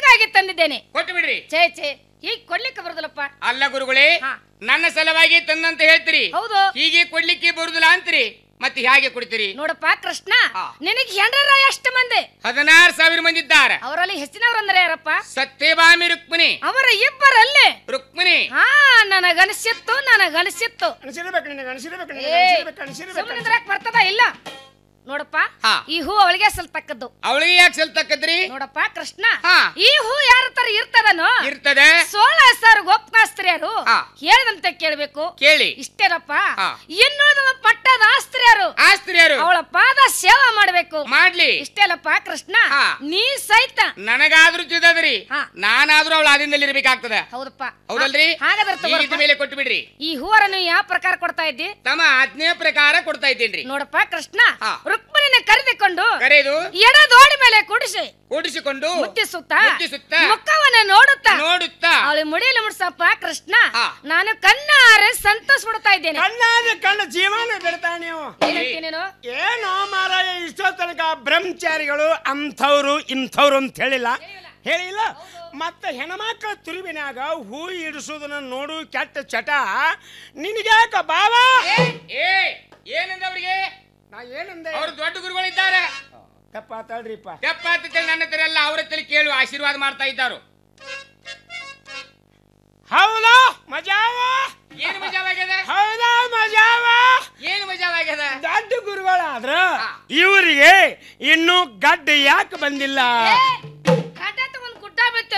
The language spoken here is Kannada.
ನಿಮಗಾಗಿ ತಂದಿದ್ದೇನೆ ಕೊಟ್ಟು ಬಿಡ್ರಿ ಛೇ ಛೇ ಹೀಗ್ ಕೊಡ್ಲಿಕ್ಕೆ ಬರುದಿಲ್ಲಪ್ಪ ಅಲ್ಲ ಗುರುಗಳೇ ಹಾ. ನನ್ನ ಸಲುವಾಗಿ ತಂದಂತ ಹೇಳ್ತೀರಿ ಹೌದು ಹೀಗೆ ಕೊಡ್ಲಿಕ್ಕೆ ಬರುದಿಲ್ಲ ಅಂತೀರಿ ಮತ್ತೆ ಹೇಗೆ ಕೊಡ್ತೀರಿ ನೋಡಪ್ಪ ಕೃಷ್ಣ ಹಾ. ನಿನಗೆ ಹೆಂಡ್ರ ಎಷ್ಟು ಮಂದಿ ಹದಿನಾರು ಸಾವಿರ ಮಂದಿ ಇದ್ದಾರೆ ಅವರಲ್ಲಿ ಹೆಚ್ಚಿನವರಂದ್ರೆ ಯಾರಪ್ಪ ಸತ್ಯಭಾಮಿ ರುಕ್ಮಿಣಿ ಅವರ ಇಬ್ಬರಲ್ಲಿ ರುಕ್ಮಿಣಿ ಹಾ ನನಗನಿಸಿತ್ತು ನನಗನಿಸಿತ್ತು ಅನಿಸಿರ್ಬೇಕು ನಿನಗೆ ಅನಿಸಿರ್ಬೇಕು ನಿನಗೆ ಏ, ಅನಿಸಿರ್ಬೇಕು ಅನಿಸಿರ್ಬೇಕು ಸುಮ್ಮನೆ ನಿಂದ್ರಾಕ್ ಬರ್ತದ ಇಲ್ಲ ನೋಡಪ್ಪ ಹಾ. ಈ ಹೂ ಅವಳಿಗೆ ಸಲ್ತಕ್ಕದ್ದು ಅವಳಿಗೆ ಯಾಕೆ ಸಲ್ತಕ್ಕದ್ರಿ ನೋಡಪ್ಪ ಕೃಷ್ಣ ಹಾ. ಈ ಹೂ ಯಾರ ತರ ಇರ್ತದನೋ ಇರ್ತದೆ ಸೋಳ ಸರ್ ಗೋಪ್ಕಾಸ್ತ್ರಿಯರು ಹಾ. ಹೇಳಿದಂತೆ ಕೇಳ್ಬೇಕು ಕೇಳಿ ಇಷ್ಟೇನಪ್ಪ ಹಾ. ಇನ್ನುಳಿದ ಪಟ್ಟದ ಆಸ್ತ್ರಿಯರು ಆಸ್ತ್ರಿಯರು ಅವಳ ಪಾದ ಸೇವಾ ಮಾಡ್ಬೇಕು ಮಾಡ್ಲಿ ಇಷ್ಟೇಲಪ್ಪ ಕೃಷ್ಣ ಹಾ. ನೀ ಸಹಿತ ನನಗಾದ್ರೂ ತಿಳಿದದ್ರಿ ಹಾ. ನಾನಾದ್ರೂ ಅವಳ ಆದಿಂದಲ್ಲಿ ಇರ್ಬೇಕಾಗ್ತದೆ ಹೌದಪ್ಪ ಹೌದಲ್ರಿ ಹಾ- ಹಾಗಾದ್ರೆ ಈ ತಗೋರಪ್ಪ. ರೀತಿ ಮೇಲೆ ಕೊಟ್ಟು ಬಿಡ್ರಿ ಈ ಹೂವರನ್ನು ಯಾವ ಪ್ರಕಾರ ಕೊಡ್ತಾ ಇದ್ದಿ ತಮ್ಮ ಆಜ್ಞೆ ಪ್ರಕಾರ ಕೊಡ್ತಾ ಇದ್ದೇನ್ರಿ ನೋಡಪ್ಪ ಕೃಷ್ಣ ಹಾ. ರುಕ್ಮಿಣಿನ ಕರೆದುಕೊಂಡು ಕರೆದು ಎಡದೋಡಿ ಮೇಲೆ ಕುಡಿಸಿ ಕೂಡಿಸಿಕೊಂಡು ಮುಟ್ಟಿಸುತ್ತ ಮುಟ್ಟಿಸುತ್ತ ಮುಖವನ್ನ ನೋಡುತ್ತಾ ನೋಡುತ್ತಾ ಅವಳು ಮುಡಿಯಲ್ಲಿ ಮುಡ್ಸಪ್ಪ ಕೃಷ್ಣ ಹಾ. ನಾನು ಕಣ್ಣಾರೆ ಸಂತೋಷ ಪಡ್ತಾ ಇದ್ದೇನೆ ಕಣ್ಣಾದ ಕಣ್ಣ ಜೀವನ ಬಿಡ್ತಾ ನೀವು ಏನಂತಿ ನೀನು ಏನೋ ಮಾರಾಯ ಇಷ್ಟೋ ತನಕ ಬ್ರಹ್ಮಚಾರಿಗಳು ಅಂಥವ್ರು ಇಂಥವ್ರು ಅಂತ ಹೇಳಿಲ್ಲ ಹೇಳಿಲ್ಲ ಮತ್ತೆ ಹೆಣ್ಮಕ್ಳ ತಿರುವಿನಾಗ ಹೂ ಇಡಿಸೋದನ್ನ ನೋಡು ಕೆಟ್ಟ ಚಟ ನಿನಗ್ಯಾಕ ಬಾವಾ ಏ ಏನಂದ ಅವ್ರಿಗೆ ನಾ ಏನಂದೆ ಅವ್ರು ದೊಡ್ಡ ಗುರುಗಳಿದ್ದಾರೆ ತಪ್ಪಾತಾಳ್ರಿಪ್ಪ ತೆಪ್ಪ ಅಂತೇಳಿ ನನ್ನ ಹತ್ರ ಎಲ್ಲ ಅವ್ರ ಹತ್ರ ಕೇಳು ಆಶೀರ್ವಾದ ಮಾಡ್ತಾ ಇದ್ದಾರು ಹೌದಾ ಮಜಾವ ಏನು ಮಜಾವಾಗ್ಯದ ಹೌದಾ ಮಜಾವ ಏನು ಮಜಾವಾಗ್ಯದ ದೊಡ್ಡ ಗುರುಗಳಾದ್ರ ಹಾ. ಇವರಿಗೆ ಇನ್ನು ಗಡ್ಡ ಯಾಕೆ ಬಂದಿಲ್ಲ